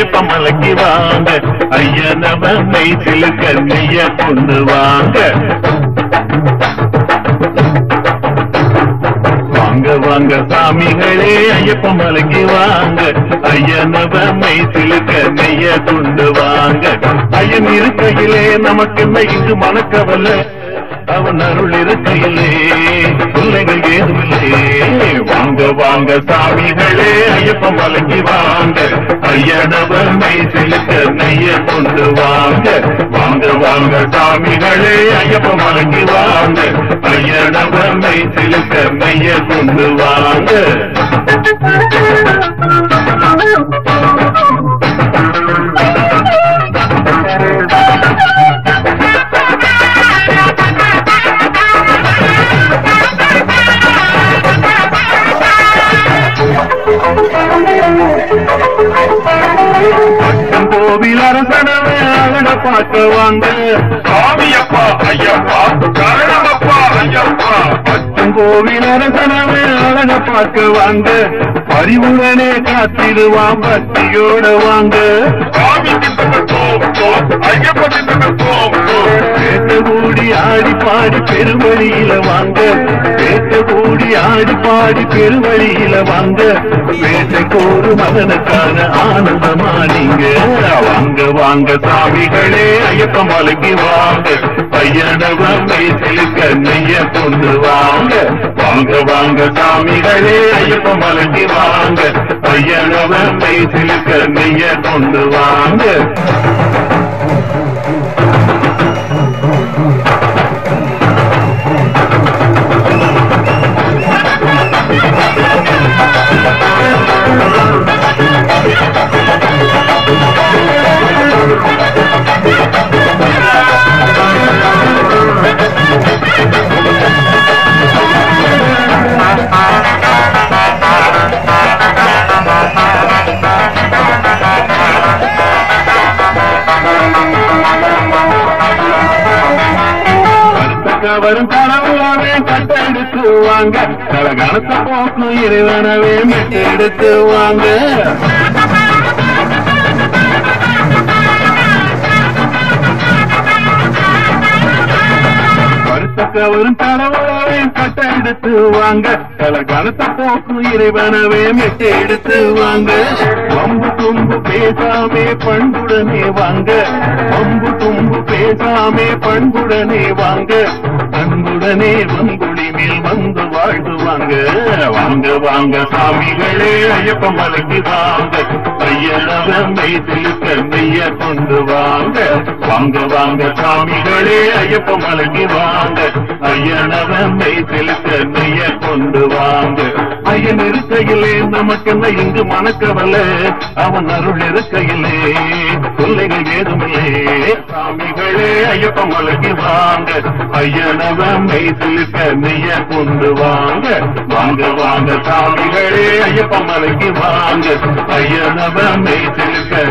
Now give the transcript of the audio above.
ஐயப்ப மலைக்கு வாங்க ஐயனவ மெய் சிலுக்க நெய்ய கொண்டு வாங்க வாங்க வாங்க சாமிகளே ஐயப்ப மலைக்கு வாங்க ஐயனவ மெய் சிலுக்க நெய்ய கொண்டு வாங்க ஐயன் இருக்கையிலே நமக்கு என்ன இங்கு மனக்கவலை அவன் அருள் இருக்கையிலே பிள்ளைகள் ஏதுமில்லை வாங்க வாங்க சாமிகளே ஐயப்ப மலைக்கு வாங்க ஐயனவ மெய் சிலுக்க நெய்ய கொண்டு வாங்க வாங்க வாங்க சாமிகளே ஐயப்ப மலைக்கு வாங்க ஐயனவ மெய் சிலுக்க நெய்ய கொண்டு வாங்க பட்டம் கோவில் அரசனவே அழக பார்க்க வாங்க சாமியப்பா ஐயப்பா கரணமப்பா ஐயப்பா பட்டம் கோவில் அரசனவே அழக பார்க்க வாங்க பரிவுடனே காத்திடுவான் பக்தியோட வாங்க சாமி திட்டத்தை தோம் தோம் ஐயப்ப திட்டத்தை தோம் தோம் பேட்ட கூடி ஆடி பாடி பெருவழியில வாங்க பேட்ட கூடி ஆடி பாடி பெருவழியில வாங்க வேட்டைக்கு ஒரு மகனுக்கான ஆனந்தமா நீங்க வாங்க வாங்க சாமிகளே ஐயப்ப மலைக்கு வாங்க பையனவை செலுக்க நெய்ய கொண்டு வாங்க வாங்க வாங்க சாமிகளே ஐயப்ப மலைக்கு வாங்க பையனவை செலுக்க நெய்ய கொண்டு வாங்க கருத்துக்க வரும் கனவுலாவே கட்டெடுத்து வாங்க கலகணத்தை போக்கும் இறைவனவே மெட்டெடுத்து வாங்க கருத்துக்க வரும் கனவுலாவே கட்டெடுத்து வாங்க கலகணத்தை போக்கும் இறைவனவே மெட்டெடுத்து வாங்க வம்பு தும்பு பேசாமே பண்புடனே வாங்க வம்பு தும்பு பேசாமே பண்புடனே வாங்க அன்புடனே வங்குடி மேல் வந்து வாழ்ந்துவாங்க வாங்க வாங்க சாமிகளே ஐயப்ப மலைக்கு வாங்க ஐயனவை சிலுக்க நெய்ய கொண்டு வாங்க வாங்க வாங்க சாமிகளே ஐயப்ப மலைக்கு வாங்க ஐயனவை சிலுக்க நெய்ய கொண்டு வாங்க ஐயன் இருக்கையிலே நமக்கென்ன இங்கு மணக்கவல்ல அவன் அருள் இருக்கையிலே தொல்லைகள் ஏதுமில்லை சாமிகளே ஐயப்ப மலைக்கு வாங்க ஐயனவ மெய் சிலுக்க நெய்ய கொண்டு வாங்க வாங்க வாங்க சாமிகளே ஐயப்ப மலைக்கு வாங்க ஐயனவ மெய் சிலுக்க